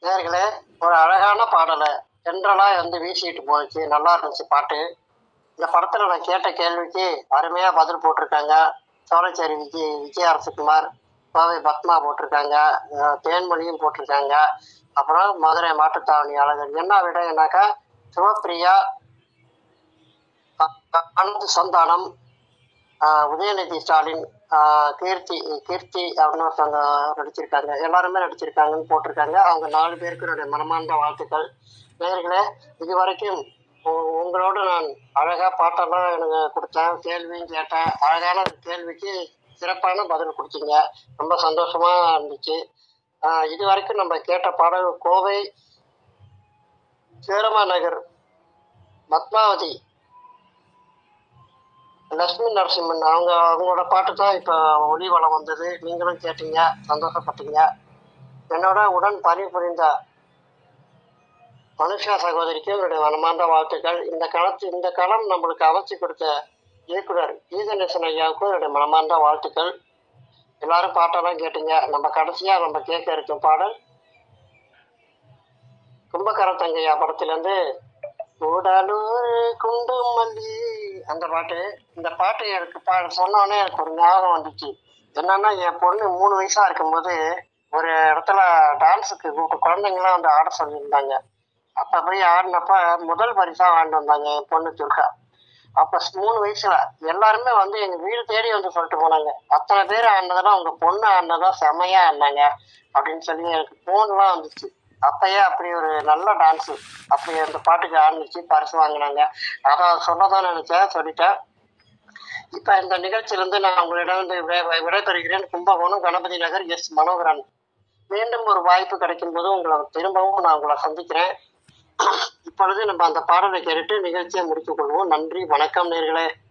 நேர்களே ஒரு அழகான பாடலை ஜென்ரலாக வந்து வீசிட்டு போச்சு நல்லா இருந்துச்சு பாட்டு இந்த படத்தில் நான் கேட்ட கேள்விக்கு அருமையாக பதில் போட்டிருக்காங்க சோழச்சேரி விஜய் விஜய் அரசகுமார் கோவை பத்மா போட்டிருக்காங்க அஹ் தேன்மொழியும் போட்டிருக்காங்க அப்புறம் மதுரை மாட்டுத்தாவணி அழகர் என்ன விடைனாக்கா சிவப்பிரியா அ- அனந்த் சந்தானம் ஆஹ் உதயநிதி ஸ்டாலின் ஆஹ் கீர்த்தி கீர்த்தி அப்படின்னு ஒருத்தவங்க நடிச்சிருக்காங்க எல்லாருமே நடிச்சிருக்காங்கன்னு போட்டிருக்காங்க அவங்க நாலு பேருக்கு என்னுடைய மனமார்ந்த வாழ்த்துக்கள் நேர்களே இது வரைக்கும் உ- உங்களோட நான் அழகா பாட்டெல்லாம் எனக்கு கொடுத்தேன் கேள்வியும் கேட்டேன் அழகான கேள்விக்கு சிறப்பான பதில் கொடுத்தீங்க ரொம்ப சந்தோஷமா இருந்துச்சு ஆஹ் இது வரைக்கும் நம்ம கேட்ட பாடல் கோவை சேரமா நகர் பத்மாவதி லட்சுமி நரசிம்மன் அவங்க அவங்களோட பாட்டு தான் இப்போ ஒளி வளம் வந்தது நீங்களும் கேட்டீங்க சந்தோஷப்பட்டீங்க என்னோட உடன் பணிபுரிந்த மனுஷா சகோதரிக்கு என்னுடைய மனமார்ந்த வாழ்த்துக்கள் இந்த களத்து இந்த களம் நம்மளுக்கு அமைச்சு கொடுத்த இயக்குனர் கீதநேசன் ஐயாவுக்கும் என்னுடைய மனமார்ந்த வாழ்த்துக்கள் எல்லாரும் பாட்டெல்லாம் கேட்டீங்க நம்ம கடைசியா நம்ம கேட்க இருக்கும் பாடல் கும்பகர தங்கையா படத்துலேருந்து கூடலூர் குண்டு மல்லி அந்த பாட்டு இந்த பாட்டு எனக்கு பா சொன்னோடனே எனக்கு ஒரு ஞாபகம் வந்துச்சு என்னன்னா என் பொண்ணு மூணு வயசா இருக்கும்போது ஒரு இடத்துல டான்ஸுக்கு கூப்பிட்டு குழந்தைங்களாம் வந்து ஆட சொல்லியிருந்தாங்க அப்போ போய் ஆடினப்ப முதல் பரிசா வாங்கிட்டு வந்தாங்க என் பொண்ணு துர்கா அப்போ மூணு வயசுல எல்லாருமே வந்து எங்க வீடு தேடி வந்து சொல்லிட்டு போனாங்க அத்தனை பேர் ஆடினதெல்லாம் உங்க பொண்ணு ஆடினதா செமையா ஆடினாங்க அப்படின்னு சொல்லி எனக்கு ஃபோன்லாம் வந்துச்சு அப்பயே அப்படி ஒரு நல்ல டான்ஸு அப்படி அந்த பாட்டுக்கு ஆரம்பிச்சு பரிசு வாங்கினாங்க அதான் சொல்லதான் நினைச்சேன் சொல்லிட்டேன் இப்போ இந்த நிகழ்ச்சியிலிருந்து நான் உங்களிடம் வந்து விடை விடைபெறுகிறேன் கும்பகோணம் கணபதி நகர் எஸ் மனோகரன் மீண்டும் ஒரு வாய்ப்பு கிடைக்கும் போது உங்களை திரும்பவும் நான் உங்களை சந்திக்கிறேன் இப்பொழுது நம்ம அந்த பாடலை கேட்டுட்டு நிகழ்ச்சியை முடித்துக் கொள்வோம் நன்றி வணக்கம் நேர்களே